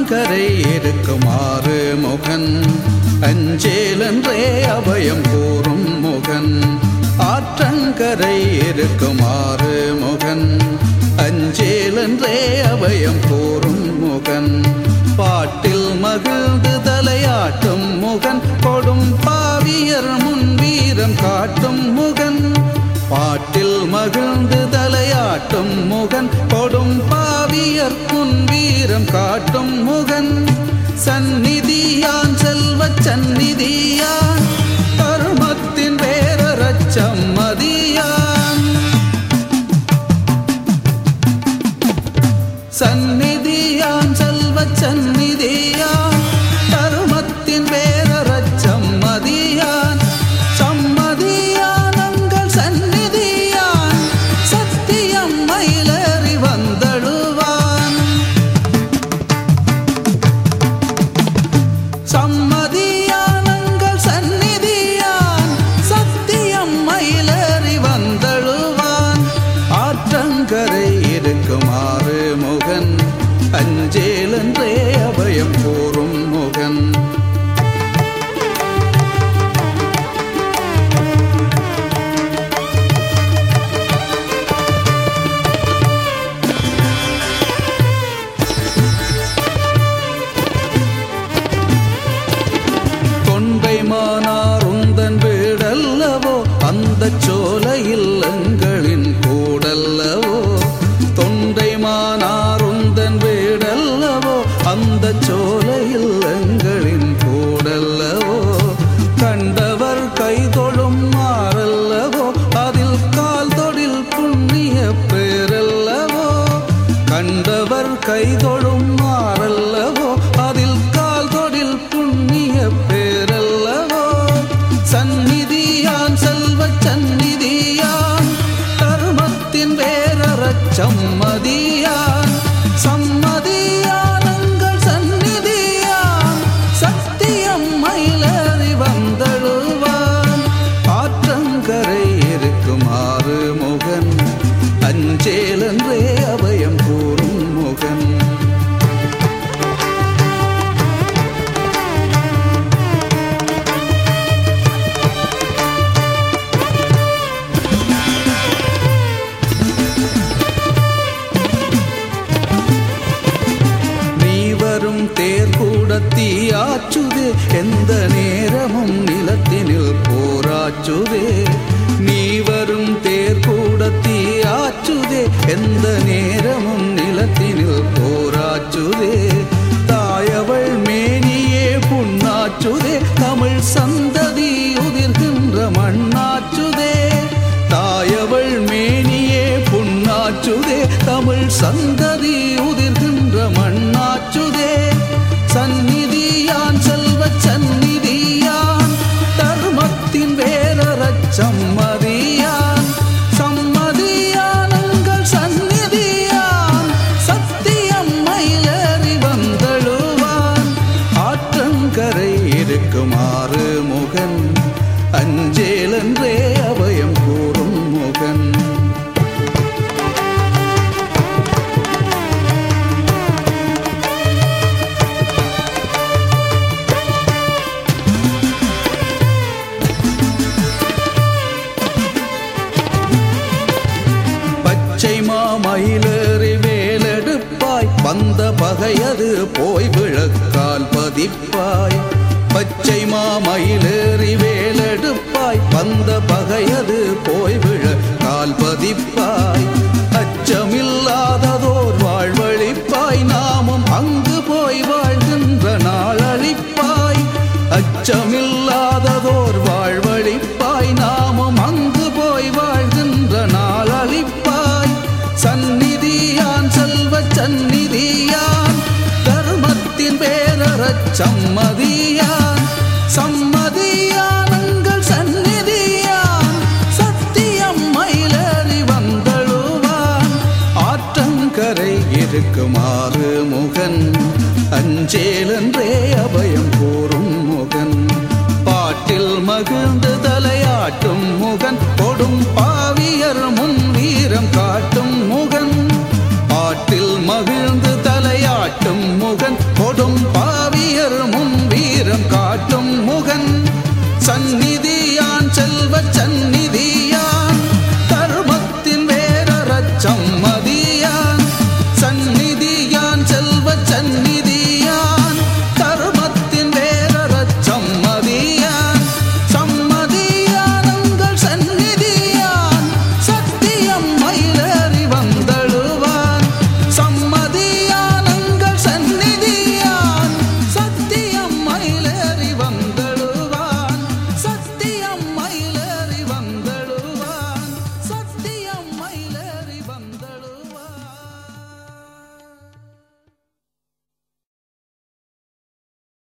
ஆற்றங்கரை இருக்குமாறு முகன் அஞ்சேலன்றே அபயம் கூறும் முகன் ஆற்றங்கரை இருக்குமாறு முகன் அஞ்சேலன்றே அபயம் கூறும் முகன் பாட்டில் மகிழ்ந்து தலையாட்டும் முகன் கொடும் பாவியர் முன் வீரம் காட்டும் முகன் பாட்டில் மகிழ்ந்து தலையாட்டும் முகன் கொடும் பாவியர் முன் வீரம் காட்டும் முகன் சந்நிதியான் செல்வ சந்நிதியான் கருமத்தின் வேரச்சம் மதியான் சந்நிதியான் செல்வ சந்நிதியான் கருமத்தின் வேரச்சம் மதியான் சம்மதியானங்கள் சந்நிதியான் சத்தியம் மயிலேறி வந்தழுவான் சம்மதியானங்கள் சந்நிதியான் சத்தியம் மயிலேறி வந்தழுவான் ஆற்றங்கரை இருக்குமாறு முகன் அஞ்சேலன்றே அபயம் கூறும் முகன் கொண்டை மானார் உந்தன் வீடல்லவோ அந்த சோலையில் எங்களின் கூடல்லவோ தொண்டை மானார் உந்தன் வீடல்லவோ அந்த சோலையில் எங்களின் கூடல்லவோ கண்டவர் கைதொழும் மாறல்லவோ அதில் கால் தொடில் புண்ணிய பேரல்லவோ கண்டவர் கைதொழும் மாறல்லவோ அதில் கால் தொடில் புண்ணிய பேரல்லவோ சந்நிதியான் செல்வ சந்நிதியான் கர்மத்தின் வேரறச் சம்மதியான் சம்மதியானங்கள் சந்நிதியான் சத்தியம் மயிலறி வந்தழுவான் ஆற்றங்கரை இருக்குமாறு முகன் அஞ்சேலன்றே அபயம் கூறும் முகன் நீ வரும் தேர் கூட தீயாச்சுதே எந்த நேரமும் நிலத்தினில் போராச்சுதே நீ வரும் தேர் கூட தீயாச்சுதே எந்த நேரமும் நிலத்தினில் போராச்சுதே தாயவள் மேனியே புண்ணாச்சுதே தமிழ் சந்ததி உதிர்கின்ற மண்ணாச்சுதே தாயவள் மேனியே புண்ணாச்சுதே தமிழ் சந்ததி உதிர்கின்ற மண்ணாச்சுதே சந்நிதியான் செல்வ சந்நிதியான் தர்மத்தின் வேரறச் சம்மதியான் சம்மதியானங்கள் சந்நிதியான் சத்தியம் மயிலேறி வந்தழுவான் ஆற்றங்கரை இருக்குமாறு முகன் அஞ்சேலன்றே அபயம் கூறும் முகன் பச்சை மாமயிலேறி வேலெடுப்பாய் வந்த பகையது போய் விழக்கால் பதிப்பாய் பச்சை மாமயிலேறி வேலெடுப்பாய் வந்த பகையது போய் விழ கால் பதிப்பாய் அச்சமில்லாததோர் வாழ்வழிப்பாய் நாமும் அங்கு போய் வாழ்கின்ற நாள் அழிப்பாய் அச்சமில்லாததோர் வாழ்வழிப்பாய் நாமும் அங்கு போய் வாழ்கின்ற நாள் அழிப்பாய் சந்நிதியான் செல்வ சந்நிதியான் தர்மத்தின் பேரறச் சம்மதியான் சம்மதியானங்கள் சந்நிதியான் சத்தியம் மயிலேறி வந்தழுவான் ஆற்றங்கரை இருக்குமாறு முகன் அஞ்சேலன்றே அபயம் கூறும் முகன் பாட்டில் மகிழ்ந்து தலையாட்டும் முகன் கொடும் பாவியர் முன் வீரம் காட்டும் முகன் பாட்டில் மகிழ்ந்து